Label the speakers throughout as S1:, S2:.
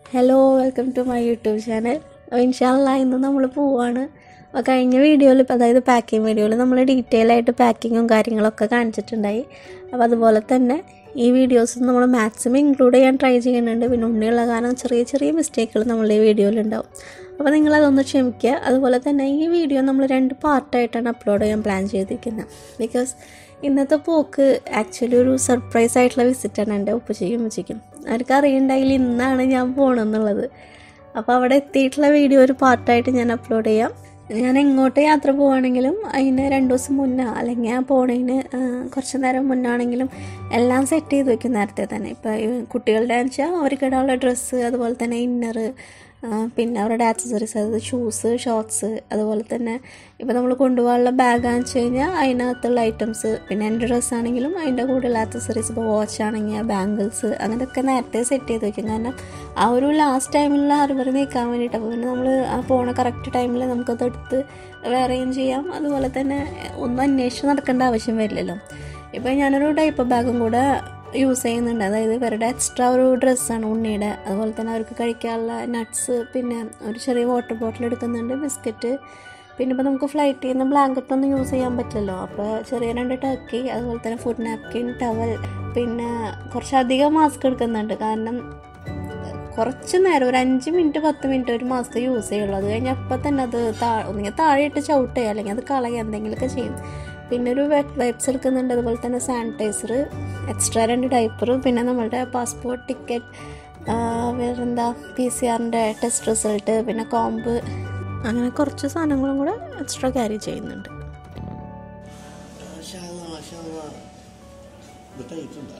S1: Hello welcome to my YouTube channel ഇൻഷാല്ല ഇന്ന് നമ്മൾ പോവാണ് അപ്പോൾ കഴിഞ്ഞ വീഡിയോയിൽ അതായത് പാക്കിംഗ് വീഡിയോയിൽ നമ്മൾ ഡീറ്റെയിൽ ആയിട്ട് പാക്കിങ്ങും കാര്യങ്ങളൊക്കെ കാണിച്ചിട്ടുണ്ടായി അപ്പോൾ അതുപോലെ തന്നെ ഈ വീഡിയോസ് നമ്മൾ മാക്സിമം ഇൻക്ലൂഡ് ചെയ്യാൻ ട്രൈ ചെയ്യുന്നുണ്ട് പിന്നെ ഉണ്ണിയുള്ള കാരണം ചെറിയ ചെറിയ മിസ്റ്റേക്കുകൾ നമ്മളുടെ ഈ വീഡിയോയിലുണ്ടാവും അപ്പോൾ നിങ്ങളതൊന്ന് ക്ഷമിക്കുക അതുപോലെ തന്നെ ഈ വീഡിയോ നമ്മൾ രണ്ട് പാർട്ടായിട്ടാണ് അപ്ലോഡ് ചെയ്യാൻ പ്ലാൻ ചെയ്തിരിക്കുന്നത് ബിക്കോസ് ഇന്നത്തെ പോക്ക് ആക്ച്വലി ഒരു സർപ്രൈസ് ആയിട്ടുള്ള വിസിറ്റാണ് എൻ്റെ ഉപ്പച്ചയ്ക്കും ഉമ്മച്ചയ്ക്കും അവർക്ക് അറിയണ്ടായില്ല ഇന്നാണ് ഞാൻ പോകണമെന്നുള്ളത് അപ്പോൾ അവിടെ എത്തിയിട്ടുള്ള വീഡിയോ ഒരു പാർട്ടായിട്ട് ഞാൻ അപ്ലോഡ് ചെയ്യാം ഞാൻ എങ്ങോട്ട് യാത്ര പോവുകയാണെങ്കിലും അതിന് രണ്ട് ദിവസം മുന്നേ അല്ലെങ്കിൽ ആ പോണതിന് കുറച്ച് നേരം മുന്നാണെങ്കിലും എല്ലാം സെറ്റ് ചെയ്ത് വെക്കും നേരത്തെ തന്നെ ഇപ്പോൾ കുട്ടികളുടെ വെച്ചാൽ അവർക്ക് ഇടാനുള്ള ഡ്രസ്സ് അതുപോലെ തന്നെ ഇന്നറ് പിന്നെ അവരുടെ ആക്സസറീസ് അതായത് ഷൂസ് ഷോർട്സ് അതുപോലെ തന്നെ ഇപ്പോൾ നമ്മൾ കൊണ്ടുപോകാനുള്ള ബാഗാന്ന് വെച്ച് കഴിഞ്ഞാൽ അതിനകത്തുള്ള ഐറ്റംസ് പിന്നെ എൻ്റെ ഡ്രസ്സാണെങ്കിലും അതിൻ്റെ കൂടെയുള്ള ആക്സസറീസ് ഇപ്പോൾ വാച്ച് ആണെങ്കിൽ ബാംഗിൾസ് അങ്ങനെയൊക്കെ നേരത്തെ സെറ്റ് ചെയ്ത് വെക്കും കാരണം ആ ഒരു ലാസ്റ്റ് ടൈമിലുള്ള അറിവറി നീക്കാൻ വേണ്ടിയിട്ട് അപ്പോൾ പിന്നെ നമ്മൾ ആ പോണ കറക്റ്റ് ടൈമിൽ നമുക്കത് എടുത്ത് വേറെയും ചെയ്യാം അതുപോലെ തന്നെ ഒന്നും അന്വേഷിച്ച് നടക്കേണ്ട ആവശ്യം വരില്ലല്ലോ ഇപ്പോൾ ഞാനൊരു ഡൈപ്പർ ബാഗും കൂടെ യൂസ് ചെയ്യുന്നുണ്ട് അതായത് ഇവരുടെ എക്സ്ട്രാ ഒരു ഡ്രസ്സാണ് ഉണ്ണിയുടെ അതുപോലെ തന്നെ അവർക്ക് കഴിക്കാനുള്ള നട്ട്സ് പിന്നെ ഒരു ചെറിയ വാട്ടർ ബോട്ടിൽ എടുക്കുന്നുണ്ട് ബിസ്ക്കറ്റ് പിന്നെ ഇപ്പോൾ നമുക്ക് ഫ്ലൈറ്റ് ചെയ്യുന്ന ബ്ലാങ്കറ്റ് ഒന്നും യൂസ് ചെയ്യാൻ പറ്റില്ലല്ലോ അപ്പോൾ ചെറിയ രണ്ട് ടർക്കി അതുപോലെ തന്നെ ഫുഡ് നാപ്കിൻ ടവൽ പിന്നെ കുറച്ചധികം മാസ്ക് എടുക്കുന്നുണ്ട് കാരണം കുറച്ച് നേരം ഒരു അഞ്ച് മിനിറ്റ് പത്ത് മിനിറ്റ് ഒരു മാസ്ക് യൂസ് ചെയ്യുള്ളൂ അത് കഴിഞ്ഞാൽ അപ്പം തന്നെ അത് താ ഒന്നുകിൽ താഴെ ഇട്ട് ചവിട്ടുക അല്ലെങ്കിൽ അത് കളയുക എന്തെങ്കിലുമൊക്കെ ചെയ്യും പിന്നെ ഒരു വെറ്റ് വൈപ്സ് എടുക്കുന്നുണ്ട് അതുപോലെ തന്നെ സാനിറ്റൈസർ എക്സ്ട്രാ രണ്ട് ഡൈപ്പർ പിന്നെ നമ്മളുടെ പാസ്പോർട്ട് ടിക്കറ്റ് വേറെന്താ പി സി ആറിൻ്റെ ടെസ്റ്റ് റിസൾട്ട് പിന്നെ കോമ്പ് അങ്ങനെ കുറച്ച് സാധനങ്ങളും കൂടെ എക്സ്ട്രാ ക്യാരി ചെയ്യുന്നുണ്ട്
S2: മാഷാഅല്ലാ, മാഷാഅല്ലാ. ഇത് tight ഉണ്ടാ?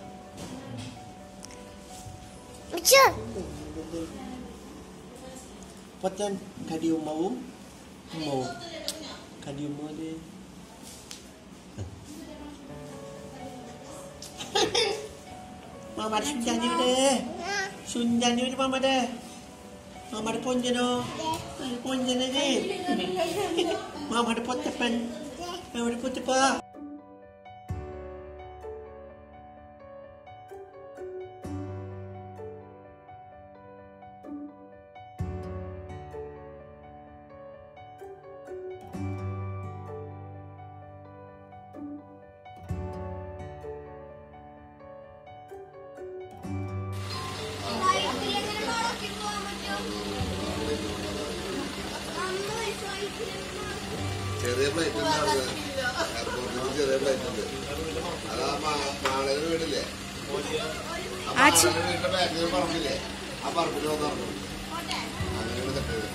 S2: പൊറ്റൻ കടിയുമ്മവും ഉമ്മവും കടിയുമ്മോന് മാമാടെ സുഞ്ചാനിയുടെ സുഞ്ചാനിയുടെ മാമാടെ മാമാടെ പൊഞ്ചനോ പൊഞ്ചനേ മാമാടെ പൊത്തപ്പൻ മാമാടെ പൊത്തപ്പ
S3: ചെറിയ ഫ്ലൈറ്റ് എയർപോർട്ടിൽ ചെറിയ ഫ്ലൈറ്റ് ഉണ്ട് അതാ മാളയുടെ വീടില്ലേ ആ മാളയുടെ വീടിന്റെ ബാക്കിൽ പറമ്പില്ലേ ആ പറമ്പിൽ വന്ന് ഇറങ്ങും അങ്ങനെയാണ് സെറ്റ് ചെയ്തത്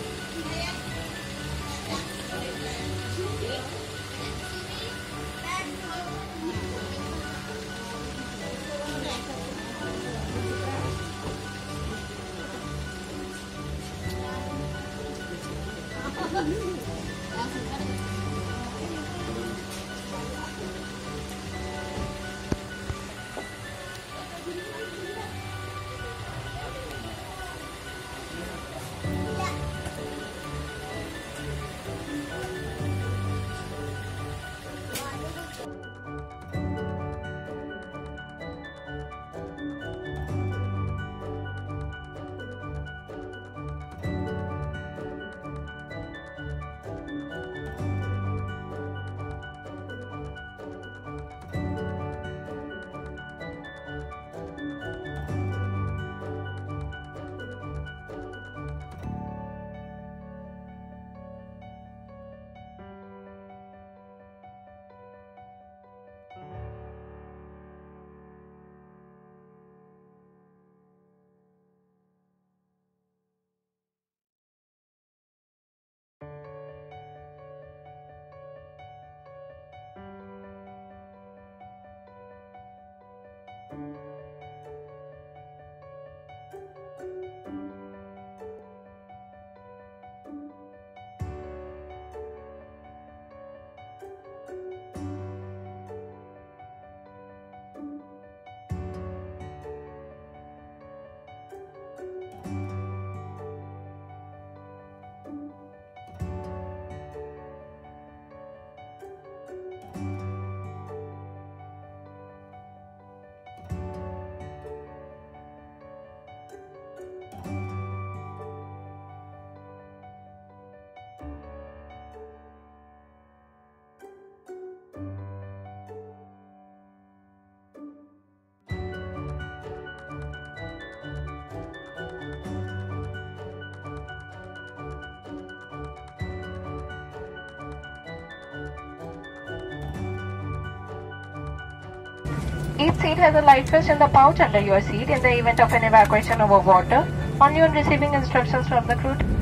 S4: Each seat has a life vest in the pouch under your seat in the event of an evacuation over water. On you receiving instructions from the crew.